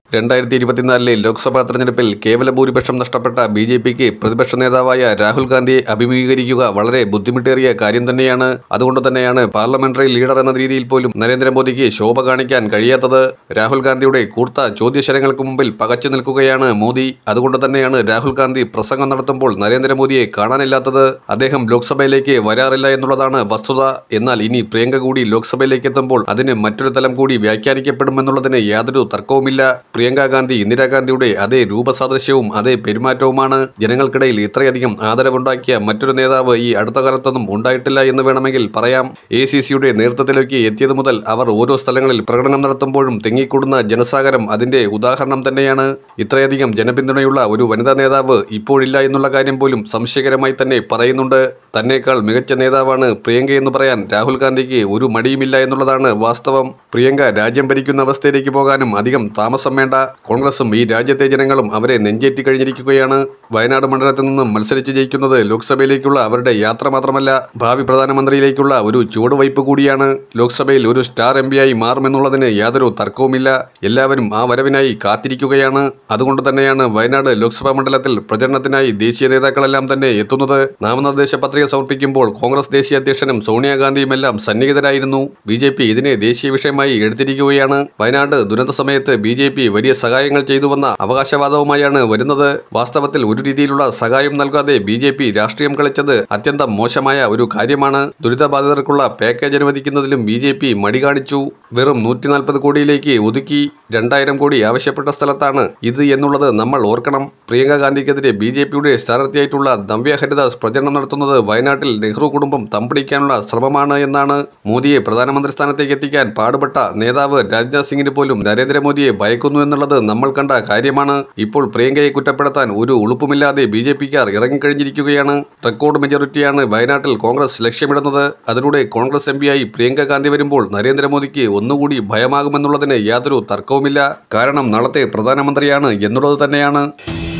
രണ്ടായിരത്തി ഇരുപത്തിനാലിലെ ലോക്സഭാ തെരഞ്ഞെടുപ്പിൽ കേവല ഭൂരിപക്ഷം നഷ്ടപ്പെട്ട ബി ജെ പിക്ക് പ്രതിപക്ഷ നേതാവായ രാഹുൽ ഗാന്ധിയെ അഭിമുഖീകരിക്കുക വളരെ ബുദ്ധിമുട്ടേറിയ കാര്യം തന്നെയാണ് അതുകൊണ്ട് തന്നെയാണ് പാർലമെന്ററി ലീഡർ എന്ന രീതിയിൽ പോലും നരേന്ദ്രമോദിക്ക് ശോഭ കാണിക്കാൻ കഴിയാത്തത് രാഹുൽ ഗാന്ധിയുടെ കൂർത്ത ചോദ്യശരങ്ങൾക്ക് മുമ്പിൽ പകച്ചു നിൽക്കുകയാണ് മോദി അതുകൊണ്ട് തന്നെയാണ് രാഹുൽ ഗാന്ധി പ്രസംഗം നടത്തുമ്പോൾ നരേന്ദ്രമോദിയെ കാണാനില്ലാത്തത് അദ്ദേഹം ലോക്സഭയിലേക്ക് വരാറില്ല എന്നുള്ളതാണ് വസ്തുത എന്നാൽ ഇനി പ്രിയങ്ക കൂടി ലോക്സഭയിലേക്ക് എത്തുമ്പോൾ അതിന് മറ്റൊരു തലം കൂടി വ്യാഖ്യാനിക്കപ്പെടുമെന്നുള്ളതിന് യാതൊരു തർക്കവുമില്ല പ്രിയങ്ക ഗാന്ധി ഇന്ദിരാഗാന്ധിയുടെ അതേ രൂപസാദൃശ്യവും അതേ പെരുമാറ്റവുമാണ് ജനങ്ങൾക്കിടയിൽ ഇത്രയധികം ആദരവുണ്ടാക്കിയ മറ്റൊരു നേതാവ് ഈ അടുത്ത കാലത്തൊന്നും ഉണ്ടായിട്ടില്ല എന്ന് വേണമെങ്കിൽ പറയാം എ സി സിയുടെ നേതൃത്വത്തിലേക്ക് എത്തിയത് മുതൽ അവർ ഓരോ സ്ഥലങ്ങളിൽ പ്രകടനം നടത്തുമ്പോഴും തിങ്ങിക്കൂടുന്ന ജനസാഗരം അതിന്റെ ഉദാഹരണം തന്നെയാണ് ഇത്രയധികം ജനപിന്തുണയുള്ള ഒരു വനിതാ നേതാവ് ഇപ്പോഴില്ല എന്നുള്ള കാര്യം പോലും സംശയകരമായി തന്നെ പറയുന്നുണ്ട് തന്നേക്കാൾ മികച്ച നേതാവാണ് പ്രിയങ്ക എന്ന് പറയാൻ രാഹുൽ ഗാന്ധിക്ക് ഒരു മടിയുമില്ല എന്നുള്ളതാണ് വാസ്തവം പ്രിയങ്ക രാജ്യം ഭരിക്കുന്ന അവസ്ഥയിലേക്ക് പോകാനും അധികം താമസം വേണ്ട കോൺഗ്രസും ഈ രാജ്യത്തെ ജനങ്ങളും അവരെ നെഞ്ചേറ്റി കഴിഞ്ഞിരിക്കുകയാണ് വയനാട് മണ്ഡലത്തിൽ നിന്നും മത്സരിച്ച് ജയിക്കുന്നത് ലോക്സഭയിലേക്കുള്ള അവരുടെ യാത്ര മാത്രമല്ല ഭാവി പ്രധാനമന്ത്രിയിലേക്കുള്ള ഒരു ചുവടുവയ്പ് കൂടിയാണ് ലോക്സഭയിൽ ഒരു സ്റ്റാർ എം പിയായി മാറുമെന്നുള്ളതിന് യാതൊരു തർക്കവുമില്ല എല്ലാവരും ആ വരവിനായി കാത്തിരിക്കുകയാണ് അതുകൊണ്ട് തന്നെയാണ് വയനാട് ലോക്സഭാ മണ്ഡലത്തിൽ പ്രചരണത്തിനായി ദേശീയ നേതാക്കളെല്ലാം തന്നെ എത്തുന്നത് നാമനിർദ്ദേശ പത്രിക സമർപ്പിക്കുമ്പോൾ കോൺഗ്രസ് ദേശീയ അധ്യക്ഷനും സോണിയാഗാന്ധിയും എല്ലാം സന്നിഹിതരായിരുന്നു ബി ജെ പി ഇതിനെ ദേശീയ വിഷയമായി എടുത്തിരിക്കുകയാണ് വയനാട് ദുരന്ത സമയത്ത് ബി ജെ പി വലിയ സഹായങ്ങൾ ചെയ്തുവന്ന അവകാശവാദവുമായാണ് വരുന്നത് വാസ്തവത്തിൽ ഒരു രീതിയിലുള്ള സഹായം നൽകാതെ ബി ജെ പി രാഷ്ട്രീയം കളിച്ചത് അത്യന്തം മോശമായ ഒരു കാര്യമാണ് ദുരിതബാധിതർക്കുള്ള പാക്കേജ് അനുവദിക്കുന്നതിലും ബി ജെ പി മടി കാണിച്ചു വെറും നൂറ്റി നാൽപ്പത് കോടിയിലേക്ക് ഒതുക്കി രണ്ടായിരം കോടി ആവശ്യപ്പെട്ട സ്ഥലത്താണ് ഇത് എന്നുള്ളത് നമ്മൾ ഓർക്കണം പ്രിയങ്ക ഗാന്ധിക്കെതിരെ ബി ജെ പിയുടെ സ്ഥാനാർത്ഥിയായിട്ടുള്ള നവ്യ ഹരിദാസ് പ്രചരണം നടത്തുന്നത് വയനാട്ടിൽ നെഹ്റു കുടുംബം തമ്പടിക്കാനുള്ള ശ്രമമാണ് എന്നാണ് മോദിയെ പ്രധാനമന്ത്രി സ്ഥാനത്തേക്ക് എത്തിക്കാൻ പാടുപെട്ട നേതാവ് രാജ്നാഥ് സിംഗിന് പോലും നരേന്ദ്രമോദിയെ ഭയക്കുന്നു എന്നുള്ളത് നമ്മൾ കണ്ട കാര്യമാണ് ഇപ്പോൾ പ്രിയങ്കയെ കുറ്റപ്പെടുത്താൻ ഒരു ഉളുപ്പുമില്ലാതെ ബി ജെ പിക്കാർ ഇറങ്ങിക്കഴിഞ്ഞിരിക്കുകയാണ് റെക്കോർഡ് മെജോറിറ്റിയാണ് വയനാട്ടിൽ കോൺഗ്രസ് ലക്ഷ്യമിടുന്നത് അതിലൂടെ കോൺഗ്രസ് എം പിയായി പ്രിയങ്ക ഗാന്ധി വരുമ്പോൾ നരേന്ദ്രമോദിക്ക് ഒന്നുകൂടി ഭയമാകുമെന്നുള്ളതിന് യാതൊരു തർക്കവുമില്ല കാരണം നാളത്തെ പ്രധാനമന്ത്രിയാണ് എന്നുള്ളത് തന്നെയാണ്